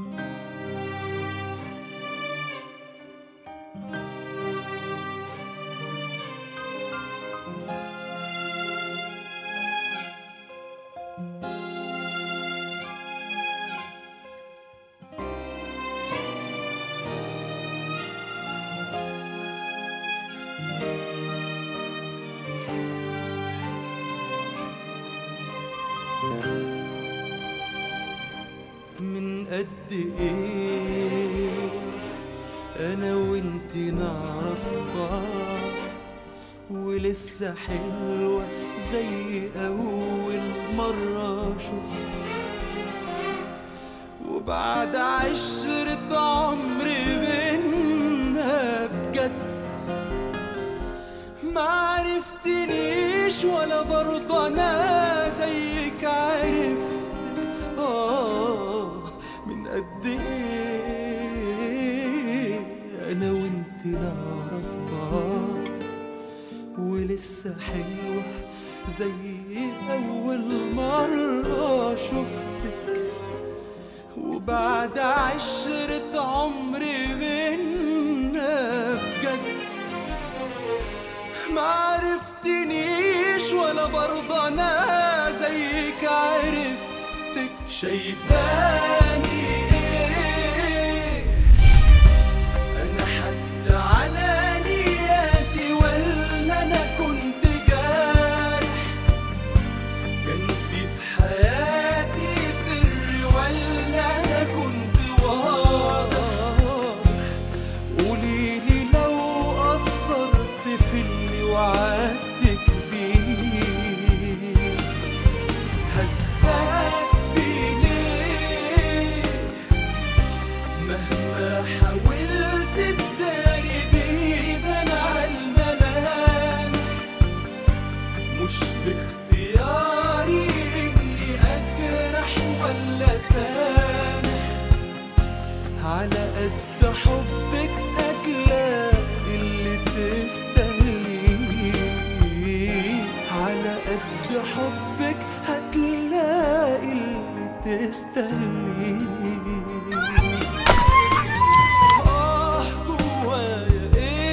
من قد ايه انا وانت نعرف بعض ولسه حلوة زي اول مرة شفتك وبعد عشرة عمر بينا بجد ما عرفتنيش ولا برضه انا زيك عرفتك آه من قد ايه انا وانت نعرف بعض ولسه حلوة زي اول مرة شفتك وبعد عشرة عمر منا بجد ما عرفتنيش ولا برضه انا زيك عرفتك شايفاني ايه انا حد على نياتي ولا انا كنت جارح كان في في حياتي سر ولا انا كنت واضح قوليلي لو قصرت في اللي وعدتك بيه هتخبي ليه مهما حاولت تداري بيبان عالملامح مش باختياري اني اجرح ولا سامح على قد حبك هتلاقي اللي تستاهليه على قد حبك هتلاقي اللي تستاهليه آه جوايا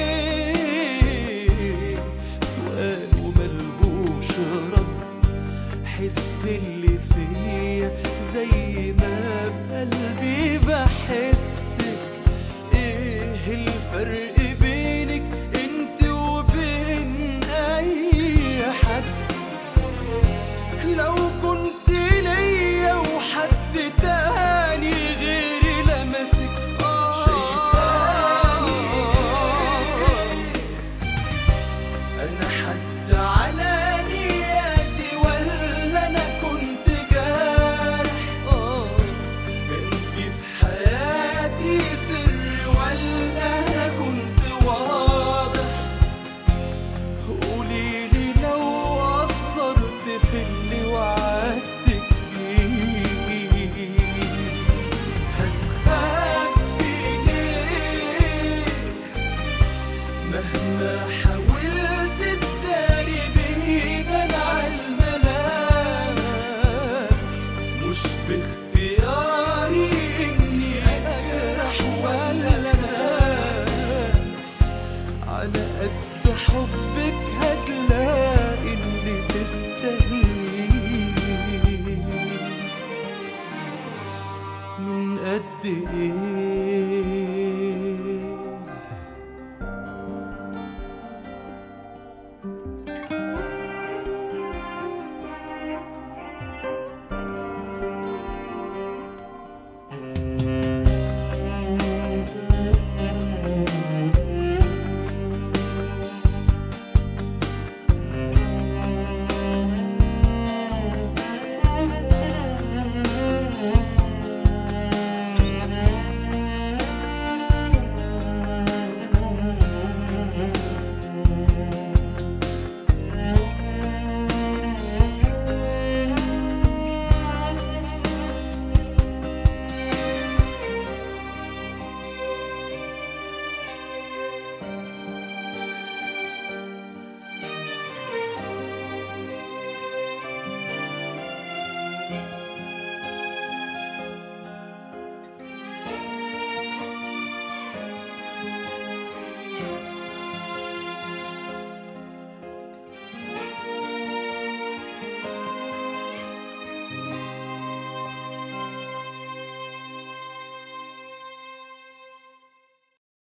إيه سؤال وملهوش رد حس اللي فيا زي ما بقلبي بحسك ايه الفرق بينك انت وبين اي حد لو كنت ليا وحد تاني غيري لمسك آه شايفاني انا حد على نياتي ولا انا كنت جارح اه كان في في حياتي سر ولا انا كنت واضح قوليلي لو قصرت في اللي وعدتك بيه هتخبي ليه مهما حاولت تداري بيبان عالملامح مش باختياري اني اجرح ولا سامح على قد حبك هتلاقي اللي تستاهليه من قد ايه